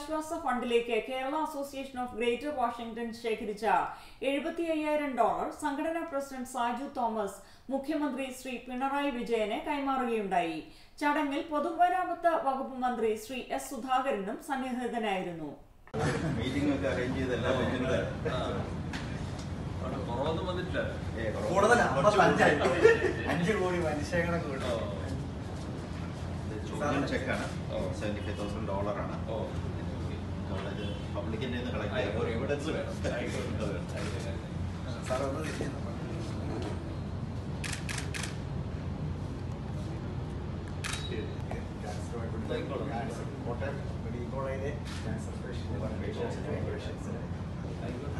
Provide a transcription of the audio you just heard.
ദുരിതാശ്വാസ ഫണ്ടിലേക്ക് Kerala association of greater Washington ശേഖരിച്ച എഴുപത്തി അയ്യായിരം ഡോളർ സംഘടനാ പ്രസിഡന്റ് സാജു തോമസ് മുഖ്യമന്ത്രി ശ്രീ പിണറായി വിജയന് കൈമാറുകയുണ്ടായി ചടങ്ങിൽ പൊതുമരാമത്ത് വകുപ്പ് മന്ത്രി ശ്രീ എസ് സുധാകരനും സന്നിഹിതനായിരുന്നു മീറ്റിംഗ് ഒക്കെ അറേഞ്ച് ചെയ്ത് എല്ലാം വെച്ചിട്ടുണ്ട് അവിടെ കുറവൊന്നും വന്നിട്ടില്ല ഏ, കുറവ്. കൂടുതലാ കുറച്ച് അഞ്ചായി കൂടുതൽ. അഞ്ച് കോടി മനുഷ്യങ്ങളെ കൂടി ഇത് ചോദ്യം ചെക്കാണ് ഓ. സെവന്റി ഫൈവ് തൗസൻഡ് ഡോളറാണ് ഓ നമ്മളത് പബ്ലിക്കിന്റെ കളക്ട് ആയി, ഒരു എവിഡൻസ് വേണം ആയിക്കോട്ടെ. സാർ ഒന്ന് തിരിഞ്ഞു കോട്ടയം മെഡിക്കൽ കോളേജിലെ ക്യാൻസർ പേഷ്യൻസിന് പേഷ്യൻസിന്